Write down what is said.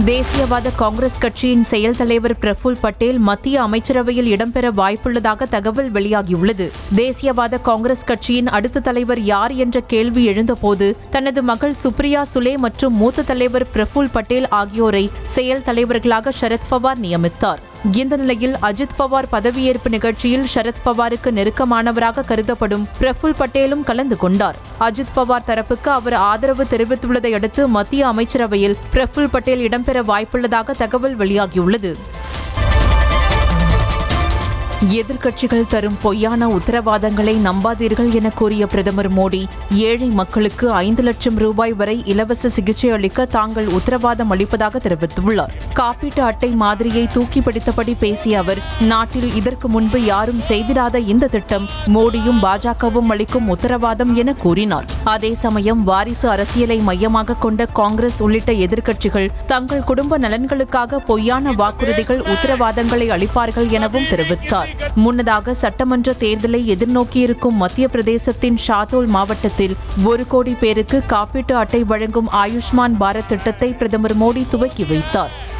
தேசியவாத காங்கிரஸ் கட்சியின் செயல் தலைவர் பிரஃபுல் பட்டேல் மத்திய அமைச்சரவையில் இடம்பெற வாய்ப்புள்ளதாக தகவல் வெளியாகியுள்ளது தேசியவாத காங்கிரஸ் கட்சியின் அடுத்த தலைவர் யார் என்ற கேள்வி எழுந்தபோது தனது மகள் சுப்ரியா சுலே மற்றும் மூத்த தலைவர் பிரஃபுல் பட்டேல் ஆகியோரை செயல் தலைவர்களாக சரத்பவார் நியமித்தார் இந்த நிலையில் அஜித் பவார் பதவியேற்பு நிகழ்ச்சியில் சரத் பவாருக்கு நெருக்கமானவராக கருதப்படும் பிரஃபுல் பட்டேலும் கலந்து கொண்டார் அஜித் பவார் தரப்புக்கு அவர் ஆதரவு தெரிவித்துள்ளதை அடுத்து மத்திய அமைச்சரவையில் பிரஃபுல் பட்டேல் இடம்பெற வாய்ப்புள்ளதாக தகவல் வெளியாகியுள்ளது எதிர்க்கட்சிகள் தரும் பொய்யான உத்தரவாதங்களை நம்பாதீர்கள் என கூறிய பிரதமர் மோடி ஏழை மக்களுக்கு ஐந்து லட்சம் ரூபாய் வரை இலவச சிகிச்சை அளிக்க தாங்கள் உத்தரவாதம் அளிப்பதாக தெரிவித்துள்ளார் காப்பீட்டு அட்டை மாதிரியை தூக்கி பிடித்தபடி பேசிய அவர் நாட்டில் இதற்கு முன்பு யாரும் செய்திராத இந்த திட்டம் மோடியும் பாஜகவும் அளிக்கும் உத்தரவாதம் என கூறினார் அதே சமயம் வாரிசு அரசியலை மையமாக கொண்ட காங்கிரஸ் உள்ளிட்ட எதிர்க்கட்சிகள் தங்கள் குடும்ப நலன்களுக்காக பொய்யான வாக்குறுதிகள் உத்தரவாதங்களை அளிப்பார்கள் எனவும் தெரிவித்தார் முன்னதாக சட்டமன்ற தேர்தலை எதிர்நோக்கியிருக்கும் மத்திய பிரதேசத்தின் ஷாதோல் மாவட்டத்தில் ஒரு கோடி பேருக்கு காப்பீட்டு அட்டை வழங்கும் ஆயுஷ்மான் பாரத் திட்டத்தை பிரதமர் மோடி துவக்கி வைத்தார்